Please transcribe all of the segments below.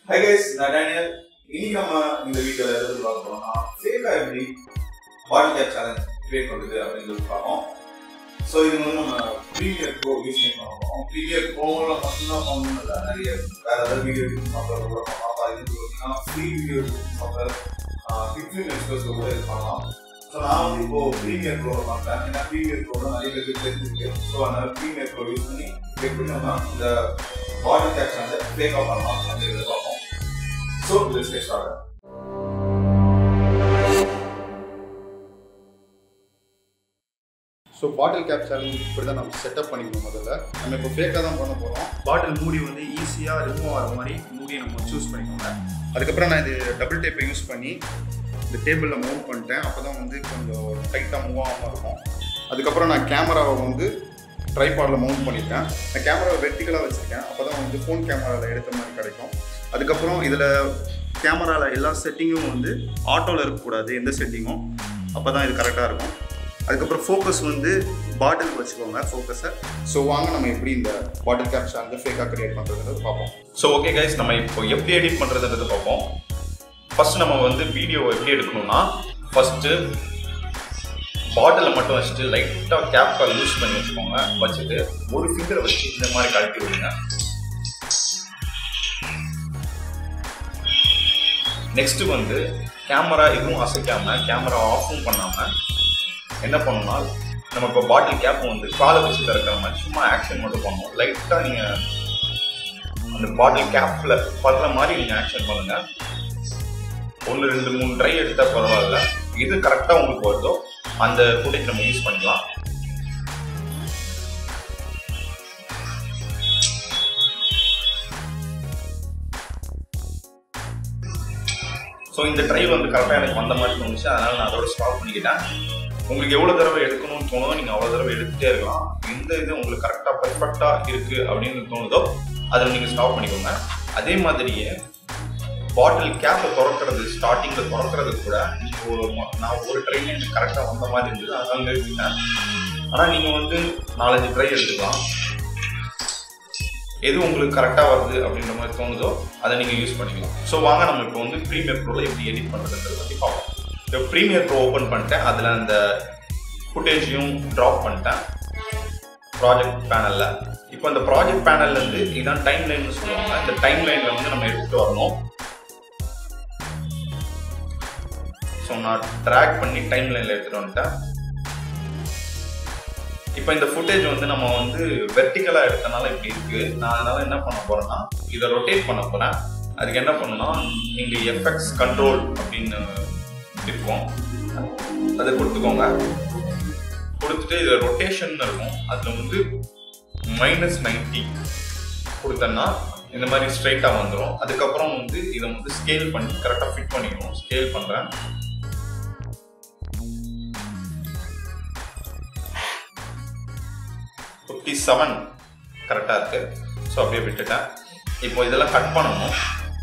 Hi guys நான் Daniel இன்னைக்கு நம்ம இந்த வீடியோல எதாவது பார்க்க போறோம்னா ஃபேக்கா எப்படி பாடி கேப் சேலஞ்ச் கிரியேட் பண்ணுறது அப்படின்னு சொல்லி பார்ப்போம் ஸோ இது வந்து நம்ம ப்ரீமியர் ப்ரோ யூஸ் பண்ணி பார்ப்போம் ப்ரீமியர் ப்ரோவில் மட்டும்தான் பண்ணணும் இல்லை நிறைய வேற ஏதாவது வீடியோ சாஃப்ட்வேர் கூட பண்ணலாம் இது பார்த்தீங்கன்னா free video software fifteen express கூட இது பண்ணலாம் ஸோ நான் வந்து இப்போ ப்ரீமியர் ப்ரோ பண்ணுறேன் ஏன்னா ப்ரீமியர் ப்ரோவில் நிறைய பேருக்கு தெரிஞ்சிருக்கு ஸோ அதனால ப்ரீமியர் ப்ரோ யூஸ் பண்ணி எப்படி நம்ம இந்த பாடி கேப்ஸ் வந்து ஃபேக்காக பண்ணலாம் அப்படிங்கிறத பார்ப்போம் so let's get start so bottle cap challenge இப்படி தான் நம்ம செட்டப் பண்ணிக்கணும் முதல்ல நம்ம இப்போ ஃபேக்காக தான் பண்ண போகிறோம் பாட்டில் மூடி வந்து ஈஸியாக ரிமூவ் ஆகிற மாதிரி மூடியை நம்ம சூஸ் பண்ணிக்கோங்க அதுக்கப்புறம் நான் இது டபுள் டேப்பை யூஸ் பண்ணி இந்த டேபிளில் மவுண்ட் பண்ணிட்டேன் அப்போ தான் வந்து கொஞ்சம் டைட்டாக மூவ் ஆகாமல் இருக்கும் அதுக்கப்புறம் நான் கேமராவை வந்து ட்ரைபாடில் மவுண்ட் பண்ணியிருக்கேன் நான் கேமராவை வெர்டிக்கலாக வச்சுருக்கேன் அப்போ தான் வந்து ஃபோன் கேமராவில் எடுத்த மாதிரி கிடைக்கும் அதுக்கப்புறம் இதில் கேமராவில் எல்லா செட்டிங்கும் வந்து ஆட்டோவில் இருக்கக்கூடாது எந்த செட்டிங்கும் அப்போ தான் இது கரெக்டாக இருக்கும் அதுக்கப்புறம் ஃபோக்கஸ் வந்து பாட்டில் வச்சுக்கோங்க ஃபோக்கஸை ஸோ வாங்க நம்ம எப்படி இந்த பாட்டில் கேப்ஸ் வந்து ஃபேக்காக கிரியேட் பண்ணுறதுன்றது பார்ப்போம் ஸோ ஓகே கைஸ் நம்ம இப்போ எப்படி எடிட் பண்ணுறதுன்றது பார்ப்போம் ஃபர்ஸ்ட் நம்ம வந்து வீடியோ எப்படி எடுக்கணும்னா ஃபர்ஸ்ட்டு பாட்டிலை மட்டும் வச்சுட்டு லைட்டாக கேப்பை லூஸ் பண்ணி வச்சுக்கோங்க வச்சுட்டு ஒரு ஃபிங்கரை வச்சு இந்த மாதிரி கழட்டி விடுங்க நெக்ஸ்ட் வந்து கேமரா எதுவும் அசைக்காம கேமரா ஆஃபும் பண்ணாம என்ன பண்ணணும்னா நம்ம இப்போ பாட்டில் கேப் வந்து காலை வச்சு திறக்கிற மாதிரி சும்மா ஆக்ஷன் மட்டும் பண்ணணும் லைட்டாக நீங்கள் அந்த பாட்டில் கேப்ல படுற மாதிரி நீங்க ஆக்ஷன் பண்ணுங்க ஒன்று ரெண்டு மூணு ட்ரை எடுத்தா பரவாயில்ல எது கரெக்டாக உங்களுக்கு வருதோ அந்த ஃபுட்டேஜ் நம்ம யூஸ் பண்ணிக்கலாம் ஸோ இந்த ட்ரை வந்து கரெக்டாக எனக்கு வந்த மாதிரி தோணுச்சு அதனால நான் அதோட ஸ்டாப் பண்ணிக்கிட்டேன் உங்களுக்கு எவ்வளோ தடவை எடுக்கணும்னு தோணுதோ நீங்கள் அவ்வளோ தடவை எடுத்துகிட்டே இருக்கலாம் எந்த இது உங்களுக்கு கரெக்டாக பர்ஃபெக்டாக இருக்குது அப்படின்னு தோணுதோ அதில் நீங்கள் ஸ்டாப் பண்ணிக்கோங்க அதே மாதிரியே பாட்டில் கேப்பை திறக்கிறது ஸ்டார்டிங்கில் திறக்கிறது கூட நீங்கள் ஒரு மொ- நான் ஒரு ட்ரெயின் எனக்கு கரெக்டாக வந்த மாதிரி இருந்தது அதனால நிறுத்திட்டேன் ஆனால் நீங்கள் வந்து நாலஞ்சு ட்ரை எடுத்துக்கலாம் எது உங்களுக்கு கரெக்டாக வருது அப்படின்ற மாதிரி தோணுதோ அதை நீங்கள் யூஸ் பண்ணிக்கலாம் ஸோ வாங்க நம்ம இப்போ வந்து ப்ரீமியர் ப்ரோவில் எப்படி எடிட் பண்ணுறதுன்றத பற்றி பார்ப்போம் இப்போ ப்ரீமியர் ப்ரோ ஓப்பன் பண்ணிட்டேன் அதில் அந்த ஃபுட்டேஜையும் ட்ராப் பண்ணிட்டேன் ப்ராஜெக்ட் பேனலில் இப்போ இந்த ப்ராஜெக்ட் பேனல்லேருந்து இதான் டைம் லைன்னு சொல்லுவாங்க இந்த டைம் லைனில் வந்து நம்ம எடுத்துகிட்டு வரணும் ஸோ நான் ட்ராக் பண்ணி டைம் லைனில் எடுத்துகிட்டு வந்துட்டேன் இப்போ இந்த ஃபுட்டேஜ் வந்து நம்ம வந்து வெர்டிக்கலாக எடுத்தனால இப்படி இருக்கு நான் அதனால என்ன பண்ண போறேன்னா இதை ரொட்டேட் பண்ண போறேன் அதுக்கு என்ன பண்ணணும்னா இங்க எஃபெக்ட்ஸ் கண்ட்ரோல் அப்படின்னு இருக்கும் அதை கொடுத்துக்கோங்க கொடுத்துட்டு இது ரொட்டேஷன் இருக்கும் அதில் வந்து மைனஸ் நைன்டி கொடுத்தேன்னா இந்த மாதிரி ஸ்ட்ரைட்டாக வந்துடும் அதுக்கப்புறம் வந்து இதை வந்து ஸ்கேல் பண்ணி கரெக்டாக ஃபிட் பண்ணிக்கணும் ஸ்கேல் பண்ணுறேன் ஃபிஃப்டி செவன் கரெக்டாக இருக்கு ஸோ அப்படியே விட்டுட்டேன் இப்போ இதெல்லாம் கட் பண்ணணும்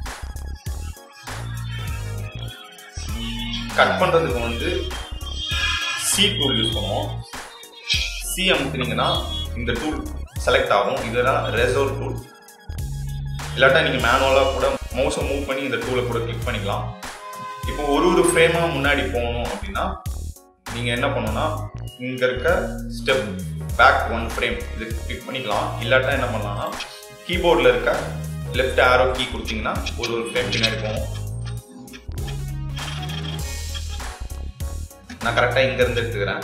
கட் பண்ணுறதுக்கு வந்து சி டூல் யூஸ் பண்ணுவோம் சி அமுக்குனீங்கன்னா இந்த டூல் செலக்ட் ஆகும் இதெல்லாம் ரெசோர் டூல் இல்லாட்டா நீங்கள் மேனுவலாக கூட மவுஸை மூவ் பண்ணி இந்த டூலை கூட கிளிக் பண்ணிக்கலாம் இப்போ ஒரு ஒரு ஃப்ரேமாக முன்னாடி போகணும் அப்படின்னா நீங்கள் என்ன பண்ணணும்னா இங்கே இருக்க ஸ்டெப் பேக் ஒன் ஃப்ரேம் இது கிளிக் பண்ணிக்கலாம் இல்லாட்டா என்ன பண்ணலாம்னா கீபோர்டில் இருக்க லெஃப்ட் ஆரோ கீ கொடுத்தீங்கன்னா ஒரு ஒரு ஃப்ரேம் பின்னாடி போகும் நான் கரெக்டாக இங்கேருந்து எடுத்துக்கிறேன்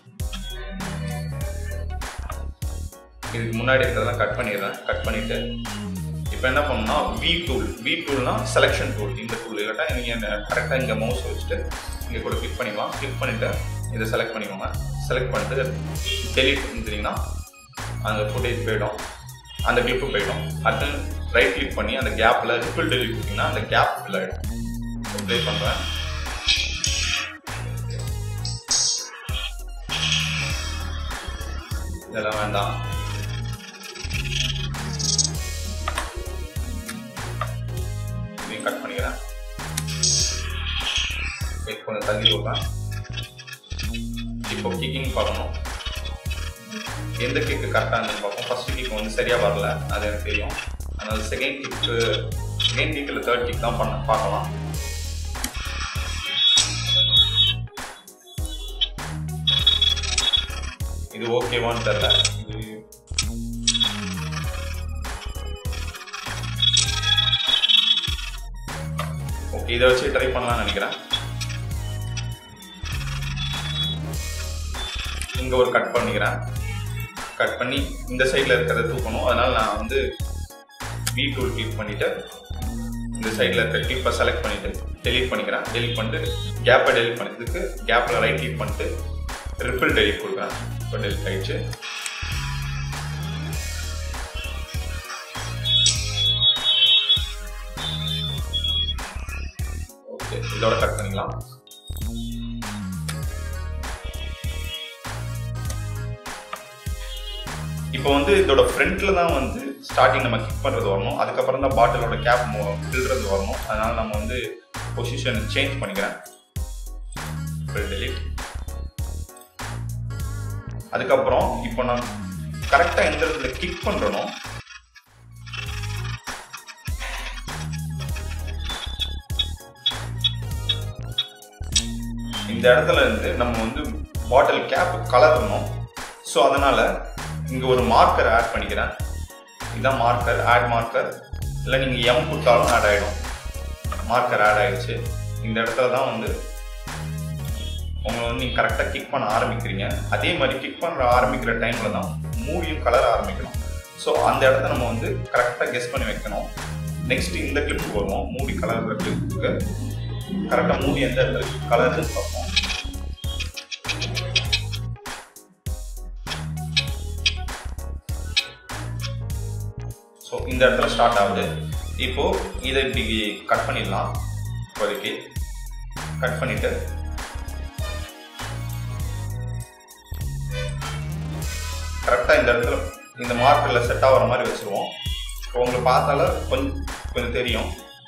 இதுக்கு முன்னாடி இருக்கிறதெல்லாம் கட் பண்ணிடுறேன் கட் பண்ணிட்டு இப்போ என்ன பண்ணணும்னா வி டூல் வி டூல்னா செலெக்ஷன் டூல் இந்த டூல் இல்லாட்டா நீங்கள் கரெக்டாக இங்கே மவுஸ் வச்சுட்டு இங்கே கூட கிளிக் பண்ணிக்கலாம் கிளிக் பண்ணிவிட்டு இதை செலக்ட் பண்ணிக்கோங்க செலக்ட் பண்ணிட்டு டெலிட் இருந்தீங்கன்னா அந்த ஃபுட்டேஜ் போயிடும் அந்த கிளிப்பு போயிடும் அடுத்து ரைட் கிளிக் பண்ணி அந்த கேப்பில் ரிப்பிள் டெலிட் கொடுத்தீங்கன்னா அந்த கேப் ஃபில் ஆகிடும் ப்ளே பண்ணுறேன் இதெல்லாம் வேண்டாம் இதையும் கட் பண்ணிக்கிறேன் வெயிட் கொஞ்சம் தள்ளி விடுறேன் இப்போ கிக்கிங் பார்க்கணும் எந்த கிக்கு கரெக்டாக இருந்துன்னு பார்ப்போம் ஃபர்ஸ்ட் கிக் வந்து சரியாக வரல அது எனக்கு தெரியும் அதனால செகண்ட் கிக்கு செகண்ட் கிக் இல்லை தேர்ட் கிக் தான் பண்ண பார்க்கலாம் இது ஓகேவான்னு தெரியல இது ஓகே இதை வச்சு ட்ரை பண்ணலாம்னு நினைக்கிறேன் இங்கே ஒரு கட் பண்ணிக்கிறேன் கட் பண்ணி இந்த சைடில் இருக்கிறத தூக்கணும் அதனால நான் வந்து வி டூல் கிளிக் பண்ணிவிட்டு இந்த சைடில் இருக்க கிளிப்பை செலக்ட் பண்ணிவிட்டு டெலீட் பண்ணிக்கிறேன் டெலீட் பண்ணிட்டு கேப்பை டெலீட் பண்ணதுக்கு கேப்பில் ரைட் கிளிக் பண்ணிட்டு ரிப்பிள் டெலீட் கொடுக்குறேன் இப்போ டெலிட் ஆயிடுச்சு ஓகே இதோட கட் பண்ணிக்கலாம் இப்போ வந்து இதோட ஃப்ரண்ட்ல தான் வந்து ஸ்டார்டிங் நம்ம கிக் பண்ணுறது வரணும் அதுக்கப்புறம் தான் பாட்டிலோட கேப் ஃபில்றது வரணும் அதனால நம்ம வந்து பொசிஷன் சேஞ்ச் பண்ணிக்கிறேன் டெலிட் அதுக்கப்புறம் இப்போ நான் கரெக்டாக எந்த இடத்துல கிக் பண்ணுறனோ இந்த இடத்துல இருந்து நம்ம வந்து பாட்டில் கேப் கலரணும் ஸோ அதனால இங்கே ஒரு மார்க்கர் ஆட் பண்ணிக்கிறேன் இதுதான் மார்க்கர் ஆட் மார்க்கர் இல்லை நீங்கள் எம் கொடுத்தாலும் ஆட் ஆகிடும் மார்க்கர் ஆட் ஆயிடுச்சு இந்த இடத்துல தான் வந்து உங்களை வந்து நீங்கள் கரெக்டாக கிக் பண்ண ஆரம்பிக்கிறீங்க அதே மாதிரி கிக் பண்ணுற ஆரம்பிக்கிற டைமில் தான் மூடியும் கலர் ஆரம்பிக்கணும் ஸோ அந்த இடத்த நம்ம வந்து கரெக்டாக கெஸ் பண்ணி வைக்கணும் நெக்ஸ்ட் இந்த கிளிப்புக்கு வருவோம் மூடி கலர் கிளிப்புக்கு கரெக்டாக மூடி எந்த இடத்துல கலர்னு பார்ப்போம் ஸோ இந்த இடத்துல ஸ்டார்ட் ஆகுது இப்போ இதை இப்படி கட் பண்ணிடலாம் இப்போதைக்கு கட் பண்ணிட்டு கரெக்டாக இந்த இடத்துல இந்த மார்க்கரில் செட் ஆகிற மாதிரி வச்சுருவோம் இப்போ உங்களுக்கு பார்த்தால கொஞ்சம் கொஞ்சம் தெரியும்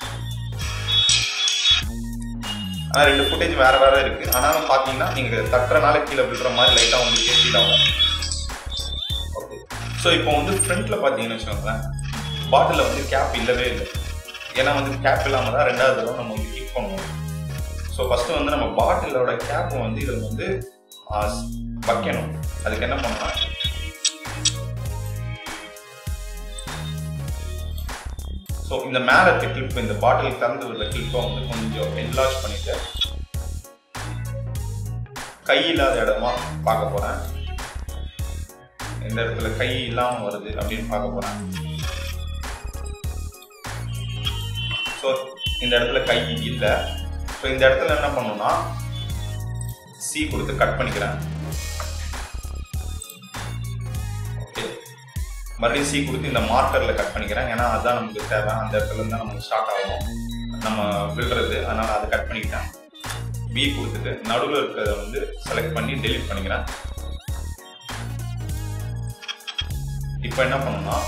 ஆனால் ரெண்டு ஃபுட்டேஜ் வேறு வேறு இருக்குது ஆனாலும் பார்த்தீங்கன்னா நீங்கள் தட்டுறனால கீழே விழுற மாதிரி லைட்டாக உங்களுக்கு ஃபீல் ஆகும் ஓகே ஸோ இப்போ வந்து ஃப்ரண்ட்டில் பார்த்தீங்கன்னு வச்சுக்கோங்களேன் பாட்டிலில் வந்து கேப் இல்லவே இல்லை ஏன்னா வந்து கேப் இல்லாமல் தான் ரெண்டாவது தடவை நம்ம வந்து கிக் பண்ணுவோம் ஸோ ஃபஸ்ட்டு வந்து நம்ம பாட்டிலோட கேப்பை வந்து இதில் வந்து ஆ, வைக்கணும் அதுக்கு என்ன பண்ணலாம் ஸோ இந்த மேலே இருக்க கிளிப் இந்த பாட்டில் திறந்து விடுற கிளிப்பை வந்து கொஞ்சம் என்லார்ஜ் பண்ணிட்டு கை இல்லாத இடமா பார்க்க போகிறேன் எந்த இடத்துல கை இல்லாமல் வருது அப்படின்னு பார்க்க போகிறேன் ஸோ இந்த இடத்துல கை இல்லை ஸோ இந்த இடத்துல என்ன பண்ணணும்னா சி கொடுத்து கட் பண்ணிக்கிறேன் ஓகே மறுபடியும் சி கொடுத்து இந்த மார்க்கரில் கட் பண்ணிக்கிறேன் ஏன்னா அதுதான் நமக்கு தேவை அந்த இடத்துல இருந்தால் நமக்கு ஸ்டார்ட் ஆகும் நம்ம விழுறது அதனால் அதை கட் பண்ணிக்கிட்டேன் பி கொடுத்துட்டு நடுவில் இருக்கிறத வந்து செலக்ட் பண்ணி டெலீட் பண்ணிக்கிறேன் இப்போ என்ன பண்ணணும்னா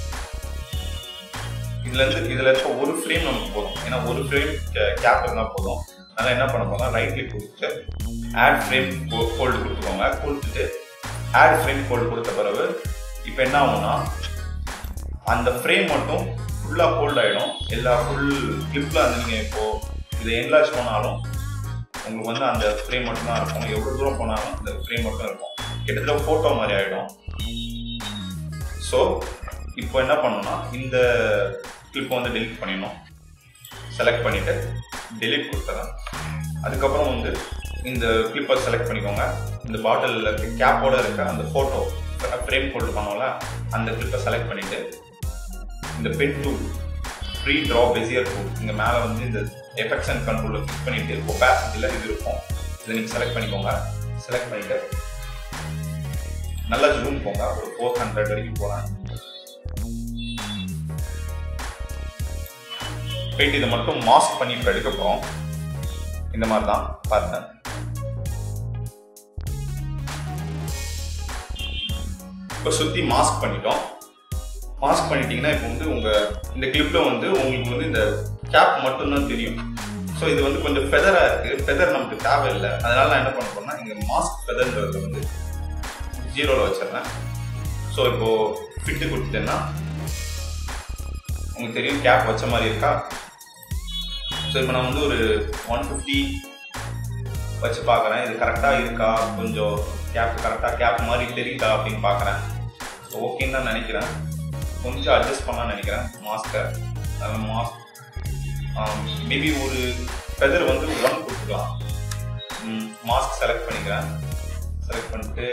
இதுல இருந்து இதுல இருக்க ஒரு ஃப்ரேம் நமக்கு போதும் ஏன்னா ஒரு ஃப்ரேம் கேப் இருந்தால் போதும் அதனால என்ன பண்ண போறோம் ரைட் கிளிக் கொடுத்துட்டு ஆட் ஃப்ரேம் கோல்டு கொடுத்துக்கோங்க கொடுத்துட்டு ஆட் ஃப்ரேம் கோல்டு கொடுத்த பிறகு இப்போ என்ன ஆகும்னா அந்த ஃப்ரேம் மட்டும் ஃபுல்லாக ஹோல்ட் ஆகிடும் எல்லா ஃபுல் கிளிப்பில் வந்து நீங்கள் இப்போது இதை என்லார்ஜ் பண்ணாலும் உங்களுக்கு வந்து அந்த ஃப்ரேம் மட்டும் தான் இருக்கும் எவ்வளோ தூரம் போனாலும் அந்த ஃப்ரேம் மட்டும் இருக்கும் கிட்டத்தட்ட ஃபோட்டோ மாதிரி ஆகிடும் ஸோ இப்போ என்ன பண்ணணும்னா இந்த கிளிப்பை வந்து டெலிட் பண்ணிடணும் செலக்ட் பண்ணிவிட்டு டெலிட் கொடுத்துறேன் அதுக்கப்புறம் வந்து இந்த கிளிப்பை செலக்ட் பண்ணிக்கோங்க இந்த பாட்டிலில் இருக்க கேப்போட இருக்க அந்த ஃபோட்டோ ஃப்ரேம் போட்டு பண்ணோம்ல அந்த கிளிப்பை செலக்ட் பண்ணிவிட்டு இந்த pen tool free draw bezier tool இங்கே மேலே வந்து இந்த எஃபெக்ட்ஸ் அண்ட் கண்ட்ரோலில் கிளிக் பண்ணிட்டு ஒபாசிட்டியில் இது இருக்கும் இதை நீங்கள் செலக்ட் பண்ணிக்கோங்க செலக்ட் பண்ணிவிட்டு நல்லா ஜூம் போங்க ஒரு ஃபோர் ஹண்ட்ரட் வரைக்கும் போகிறேன் போயிட்டு இதை மட்டும் மாஸ்க் பண்ணி இப்போ எடுக்க போகிறோம் இந்த மாதிரி தான் பாருங்க இப்போ சுற்றி மாஸ்க் பண்ணிட்டோம் மாஸ்க் பண்ணிட்டீங்கன்னா இப்போ வந்து உங்கள் இந்த கிளிப்பில் வந்து உங்களுக்கு வந்து இந்த கேப் மட்டும்தான் தெரியும் ஸோ இது வந்து கொஞ்சம் ஃபெதராக இருக்குது ஃபெதர் நமக்கு தேவையில்லை அதனால நான் என்ன பண்ண போறேன்னா இங்கே மாஸ்க் ஃபெதர்ன்றத வந்து ஜீரோவில் வச்சிடுறேன் ஸோ இப்போது ஃபிட்டு கொடுத்துட்டேன்னா உங்களுக்கு தெரியும் கேப் வச்ச மாதிரி இருக்கா ஸோ இப்போ நான் வந்து ஒரு ஒன் ஃபிஃப்டி வச்சு பார்க்குறேன் இது கரெக்டாக இருக்கா கொஞ்சம் கேப் கரெக்டாக கேப் மாதிரி தெரியுதா அப்படின்னு பார்க்குறேன் ஸோ ஓகேன்னு தான் நினைக்கிறேன் கொஞ்சம் அட்ஜஸ்ட் பண்ணலாம்னு நினைக்கிறேன் மாஸ்க்கை அதில் மாஸ்க் மேபி ஒரு ஃபெதர் வந்து ஒன் கொடுத்துக்கலாம் மாஸ்க் செலக்ட் பண்ணிக்கிறேன் செலக்ட் பண்ணிட்டு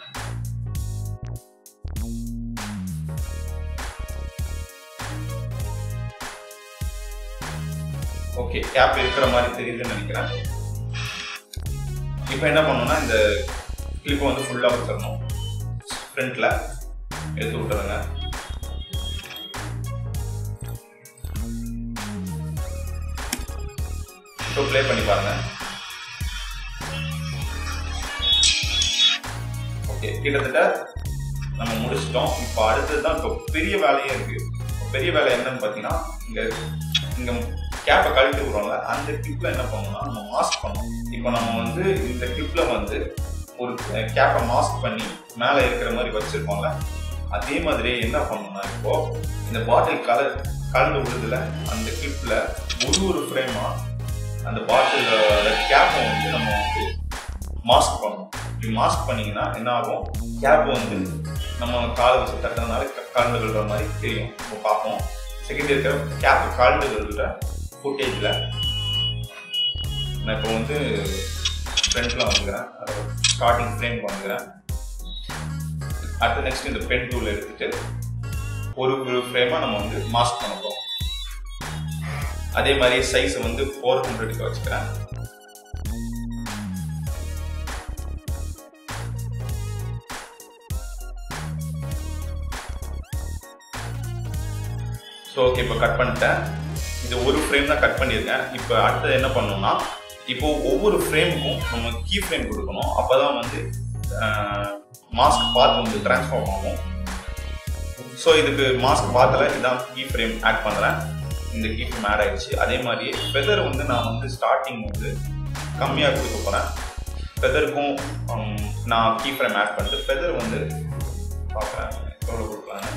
ஓகே கேப் இருக்கிற மாதிரி தெரியுதுன்னு நினைக்கிறேன் இப்போ என்ன பண்ணணும்னா இந்த கிளிப்பை வந்து ஃபுல்லாக வச்சிடணும் ஃப்ரண்ட்டில் எடுத்து விட்டுருங்க இப்போ ப்ளே பண்ணி பாருங்க ஓகே கிட்டத்தட்ட நம்ம முடிச்சிட்டோம் இப்போ அடுத்தது தான் இப்போ பெரிய வேலையே இருக்கு பெரிய வேலை என்னன்னு பார்த்தீங்கன்னா இங்கே இங்கே கேப்பை கழட்டி விடுறோம்ல அந்த கிளிப்பில் என்ன பண்ணணும்னா நம்ம மாஸ்க் பண்ணணும் இப்போ நம்ம வந்து இந்த கிளிப்பில் வந்து ஒரு கேப்பை மாஸ்க் பண்ணி மேலே இருக்கிற மாதிரி வச்சிருக்கோம்ல அதே மாதிரி என்ன பண்ணணும்னா இப்போ இந்த பாட்டில் கலர் கலந்து விடுதுல அந்த கிளிப்பில் ஒரு ஒரு ஃப்ரேமாக அந்த பாட்டிலோட கேப்பை வந்து நம்ம வந்து மாஸ்க் பண்ணணும் இப்படி மாஸ்க் பண்ணீங்கன்னா என்ன ஆகும் கேப் வந்து நம்ம காலை வச்சு தட்டுறதுனால க- கலந்து விடுற மாதிரி தெரியும் இப்போ பார்ப்போம் செகண்ட் இருக்கிற கேப் கலந்து விடுற ஃபுட்டேஜில் நான் இப்போ வந்து ஃப்ரண்ட்டில் வந்துக்கிறேன் ஸ்டார்டிங் ஃப்ரேம் வந்துக்கிறேன் அடுத்து நெக்ஸ்ட் இந்த பென் டூல் எடுத்துட்டு ஒரு ஒரு ஃப்ரேமாக நம்ம வந்து மாஸ்க் பண்ண போகிறோம் அதே மாதிரி சைஸ் வந்து ஃபோர் ஹண்ட்ரடுக்கு வச்சுக்கிறேன் ஸோ ஓகே இப்போ கட் பண்ணிட்டேன் இது ஒரு ஃப்ரேம் தான் கட் பண்ணியிருக்கேன் இப்போ அடுத்தது என்ன பண்ணணும்னா இப்போ ஒவ்வொரு ஃப்ரேமுக்கும் நம்ம கீ ஃப்ரேம் கொடுக்கணும் அப்போ தான் வந்து மாஸ்க் பாத் வந்து ட்ரான்ஸ்ஃபார்ம் ஆகும் ஸோ இதுக்கு மாஸ்க் பாத்தில் இதான் கீ ஃப்ரேம் ஆட் பண்ணுறேன் இந்த கீ ஃப்ரேம் ஆட் ஆயிடுச்சு அதே மாதிரி ஃபெதர் வந்து நான் வந்து ஸ்டார்டிங் வந்து கம்மியாக கொடுக்க போகிறேன் ஃபெதருக்கும் நான் கீ ஃப்ரேம் ஆட் பண்ணிட்டு ஃபெதர் வந்து பார்க்குறேன் எவ்வளோ கொடுக்கலான்னு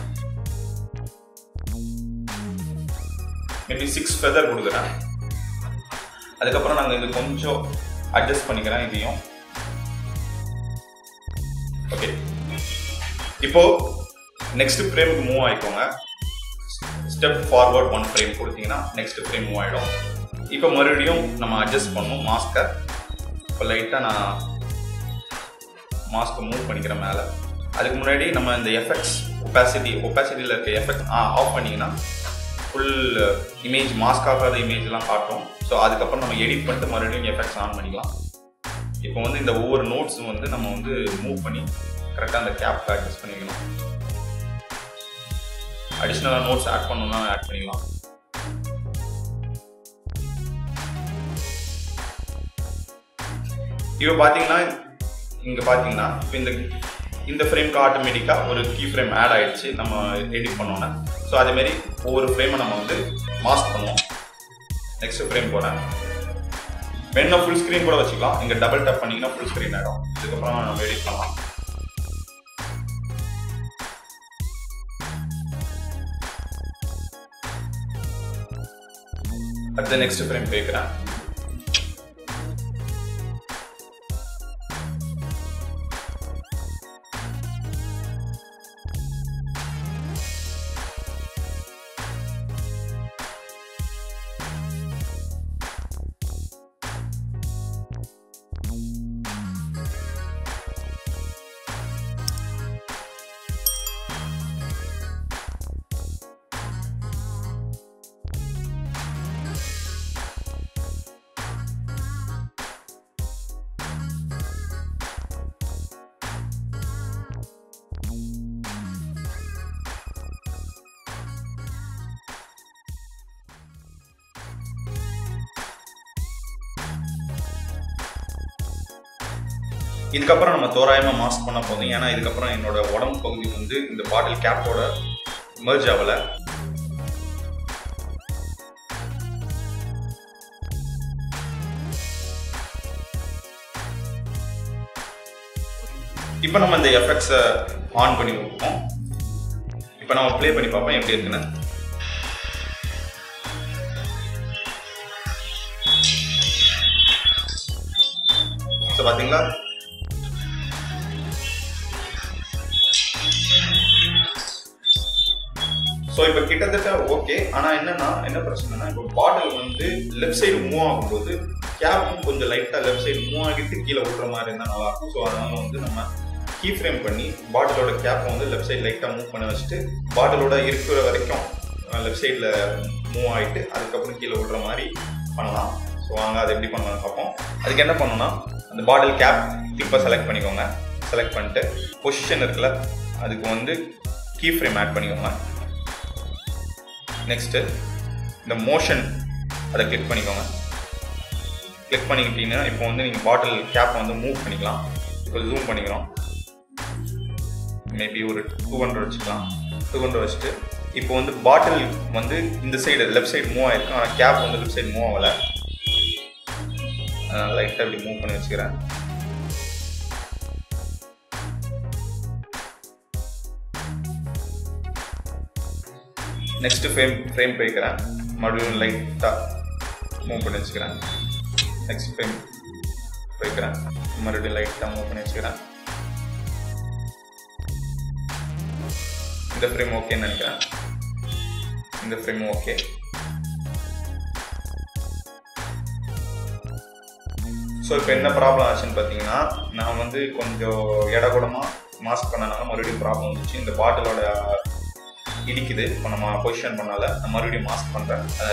மேபி சிக்ஸ் ஃபெதர் கொடுக்குறேன் அதுக்கப்புறம் நாங்கள் இது கொஞ்சம் அட்ஜஸ்ட் பண்ணிக்கிறேன் இதையும் ஓகே இப்போ நெக்ஸ்ட் ஃப்ரேமுக்கு மூவ் ஆயிக்கோங்க ஸ்டெப் ஃபார்வர்ட் ஒன் ஃப்ரேம் கொடுத்தீங்கன்னா நெக்ஸ்ட் ஃப்ரேம் மூவ் ஆகிடும் இப்போ மறுபடியும் நம்ம அட்ஜஸ்ட் பண்ணணும் மாஸ்கை இப்போ லைட்டாக நான் மாஸ்க்கை மூவ் பண்ணிக்கிறேன் மேலே அதுக்கு முன்னாடி நம்ம இந்த எஃபெக்ட்ஸ் ஒப்பாசிட்டி ஒப்பாசிட்டியில் இருக்க எஃபெக்ட் ஆஃப் பண்ணிங்கன்னா ஃபுல் இமேஜ் மாஸ்க் ஆகாத இமேஜ்லாம் காட்டும் ஸோ அதுக்கப்புறம் நம்ம எடிட் பண்ணிட்டு மறுபடியும் எஃபெக்ட்ஸ் ஆன் பண்ணிக்கலாம் இப்போ வந்து இந்த ஒவ்வொரு நோட்ஸும் வந்து நம்ம வந்து மூவ் பண்ணி கரெக்டாக அந்த கேப் அட்ஜஸ்ட் பண்ணிக்கணும் அடிஷ்னலாக நோட்ஸ் ஆட் பண்ணணும்னா ஆட் பண்ணிக்கலாம் இப்போ பார்த்தீங்கன்னா இங்கே பார்த்தீங்கன்னா இப்போ இந்த இந்த ஃப்ரேம்க்கு ஆட்டோமேட்டிக்காக ஒரு கீ ஃப்ரேம் ஆட் ஆயிடுச்சு நம்ம எடிட் பண்ணோன்னே ஸோ அதேமாரி ஒவ்வொரு ஃப்ரேமை நம்ம வந்து மாஸ்க் பண்ணுவோம் நெக்ஸ்ட் ஃப்ரேம் போகிறேன் வேணா ஃபுல் ஸ்க்ரீன் கூட வச்சுக்கலாம் இங்கே டபுள் டப் பண்ணிங்கன்னா ஃபுல் ஸ்க்ரீன் ஆகிடும் இதுக்கப்புறம் நம்ம எடிட் பண்ணலாம் அடுத்த நெக்ஸ்ட் ஃப்ரேம் போய்க்கிறேன் இதுக்கப்புறம் நம்ம தோராயமாக மாஸ்க் பண்ண போதும் ஏன்னா இதுக்கப்புறம் என்னோட உடம்பு பகுதி வந்து இந்த பாட்டில் கேப்போட மெர்ஜ் ஆகலை இப்போ நம்ம இந்த எஃபெக்ட்ஸை ஆன் பண்ணி வைப்போம் இப்போ நம்ம ப்ளே பண்ணி பார்ப்போம் எப்படி இருக்குன்னு ஸோ பார்த்தீங்களா ஸோ இப்போ கிட்டத்தட்ட ஓகே ஆனால் என்னன்னா என்ன பிரச்சனைனா இப்போ பாட்டில் வந்து லெஃப்ட் சைடு மூவ் ஆகும்போது கேப்பும் கொஞ்சம் லைட்டாக லெஃப்ட் சைடு மூவ் ஆகிட்டு கீழே விட்ற மாதிரி இருந்தால் நல்லா இருக்கும் ஸோ அதனால வந்து நம்ம கீ ஃப்ரேம் பண்ணி பாட்டிலோட கேப்பை வந்து லெஃப்ட் சைடு லைட்டாக மூவ் பண்ண வச்சுட்டு பாட்டிலோட இருக்கிற வரைக்கும் லெஃப்ட் சைடில் மூவ் ஆகிட்டு அதுக்கப்புறம் கீழே விட்ற மாதிரி பண்ணலாம் ஸோ வாங்க அதை எப்படி பண்ணலாம்னு பார்ப்போம் அதுக்கு என்ன பண்ணணும்னா அந்த பாட்டில் கேப் டிப்பை செலக்ட் பண்ணிக்கோங்க செலக்ட் பண்ணிட்டு பொசிஷன் இருக்குல்ல அதுக்கு வந்து கீ ஃப்ரேம் ஆட் பண்ணிக்கோங்க நெக்ஸ்ட்டு இந்த மோஷன் அதை கிளிக் பண்ணிக்கோங்க கிளிக் பண்ணிக்கிட்டீங்கன்னா இப்போ வந்து நீங்கள் பாட்டில் கேப் வந்து மூவ் பண்ணிக்கலாம் இப்போ ஜூம் பண்ணிக்கிறோம் மேபி ஒரு டூ ஹண்ட்ரட் வச்சுக்கலாம் டூ ஹண்ட்ரட் வச்சுட்டு இப்போ வந்து பாட்டில் வந்து இந்த சைடு லெஃப்ட் சைடு மூவ் ஆயிருக்கு ஆனால் கேப் வந்து லெஃப்ட் சைடு மூவ் ஆகலை அதனால் லைட்டாக இப்படி மூவ் பண்ணி வச்சுக்கிறேன் நெக்ஸ்ட் ஃப்ரேம் ஃப்ரேம் போய்க்கிறேன் மறுபடியும் லைட்டாக மூவ் பண்ணி வச்சுக்கிறேன் நெக்ஸ்ட் ஃப்ரேம் போய்க்கிறேன் மறுபடியும் லைட்டாக மூவ் பண்ணி வச்சுக்கிறேன் இந்த ஃப்ரேம் ஓகேன்னு நினைக்கிறேன் இந்த ஃப்ரேம் ஓகே ஸோ இப்போ என்ன ப்ராப்ளம் ஆச்சுன்னு பார்த்தீங்கன்னா நான் வந்து கொஞ்சம் இடகுடமாக மாஸ்க் பண்ணனால மறுபடியும் ப்ராப்ளம் வந்துச்சு இந்த பாட்டிலோட இடிக்குது இப்போ நம்ம பொசிஷன் பண்ணால நான் மறுபடியும் மாஸ்க் பண்ணுறேன் அதை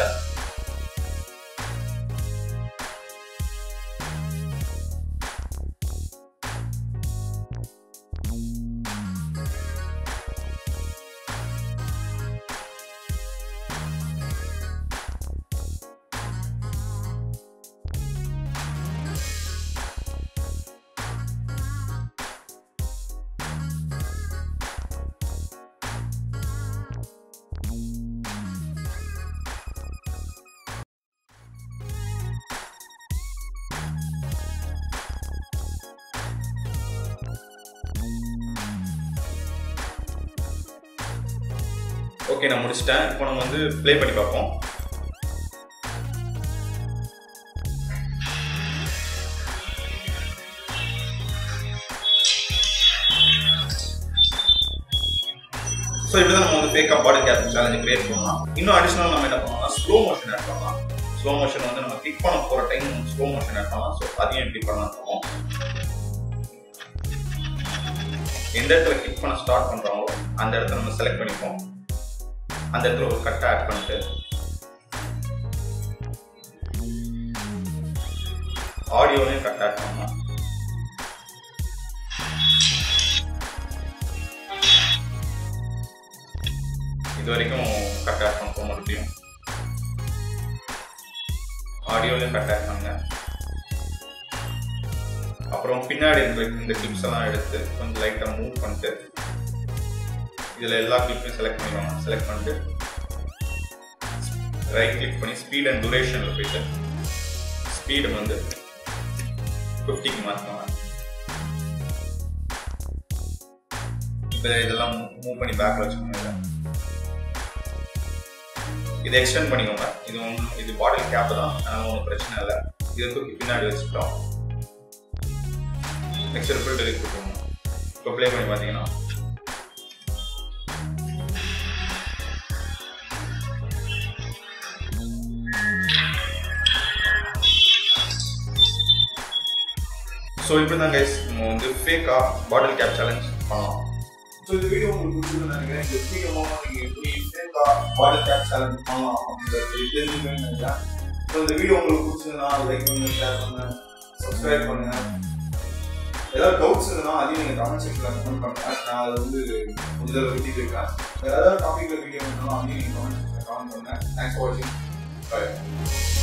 ஓகே நான் முடிச்சிட்டேன் இப்போ நம்ம வந்து ப்ளே பண்ணி பார்ப்போம் ஸோ இப்படி தான் நம்ம வந்து ஃபேக்காக பாடி கேப் சேலஞ்சு கிரியேட் பண்ணலாம் இன்னும் அடிஷனல் நம்ம என்ன பண்ணலாம் ஸ்லோ மோஷன் ஆட் பண்ணலாம் ஸ்லோ மோஷன் வந்து நம்ம கிளிக் பண்ண போகிற டைம் ஸ்லோ மோஷன் ஆட் பண்ணலாம் ஸோ அதையும் எப்படி பண்ணலாம் பார்ப்போம் எந்த இடத்துல கிளிக் பண்ண ஸ்டார்ட் பண்ணுறாங்களோ அந்த இடத்த நம்ம செலக்ட் பண்ணிப்போம் அந்த இடத்துல ஒரு கட்டை ஆட் பண்ணிட்டு ஆடியோலையும் கட் ஆட் பண்ணலாம் இது வரைக்கும் கட் ஆட் பண்ணுறோம் மறுபடியும் ஆடியோலையும் கட் ஆட் பண்ணுங்க அப்புறம் பின்னாடி இந்த இந்த கிளிப்ஸ் எல்லாம் எடுத்து கொஞ்சம் லைட்டாக மூவ் பண்ணிட்டு இதில் எல்லா கிளிப்பையும் செலக்ட் பண்ணிக்கோங்க செலக்ட் பண்ணிட்டு ரைட் கிளிக் பண்ணி ஸ்பீட் அண்ட் டூரேஷனில் போயிட்டு ஸ்பீடு வந்து ஃபிஃப்டிக்கு மாற்றலாம் இப்போ இதெல்லாம் மூவ் பண்ணி பேக்கில் வச்சுக்கோங்க இதை. இதை எக்ஸ்டெண்ட் பண்ணிக்கோங்க இது ஒன்று இது பாட்டில் கேப் தான் அதனால ஒன்றும் பிரச்சனை இல்லை இதை தூக்கி பின்னாடி வச்சுக்கிட்டோம் நெக்ஸ்ட் ரிப்பல் டெலிட் கொடுக்கணும் இப்போ ப்ளே பண்ணி பார்த்தீங்கன்னா ஸோ இப்படி தான் கைஸ் நம்ம வந்து ஃபேக்காக பாட்டில் கேப் சேலஞ்ச் பண்ணலாம் ஸோ இந்த வீடியோ உங்களுக்கு பிடிச்சிருக்குன்னு நினைக்கிறேன் இந்த வீடியோ மூலமா நீங்க எப்படி சேஃபா பாடி கேப் சேலஞ்ச் பண்ணலாம் அப்படின்றது தெரிஞ்சுக்கணும்னு நினைக்கிறேன் ஸோ இந்த வீடியோ உங்களுக்கு பிடிச்சதுன்னா லைக் பண்ணுங்க ஷேர் பண்ணுங்க சப்ஸ்கிரைப் பண்ணுங்க ஏதாவது டவுட்ஸ் இருந்தா அதையும் நீங்க கமெண்ட் செக்ஷன்ல கமெண்ட் பண்ணுங்க நான் அதை வந்து முதல்ல விட்டு இருக்கேன் வேற ஏதாவது டாபிக்ல வீடியோ வேணும்னா அதையும் நீங்க கமெண்ட் செக்ஷன்ல கமெண்ட் பண்ணுங்க தேங்க்ஸ் ஃபார் வாட்சிங் பை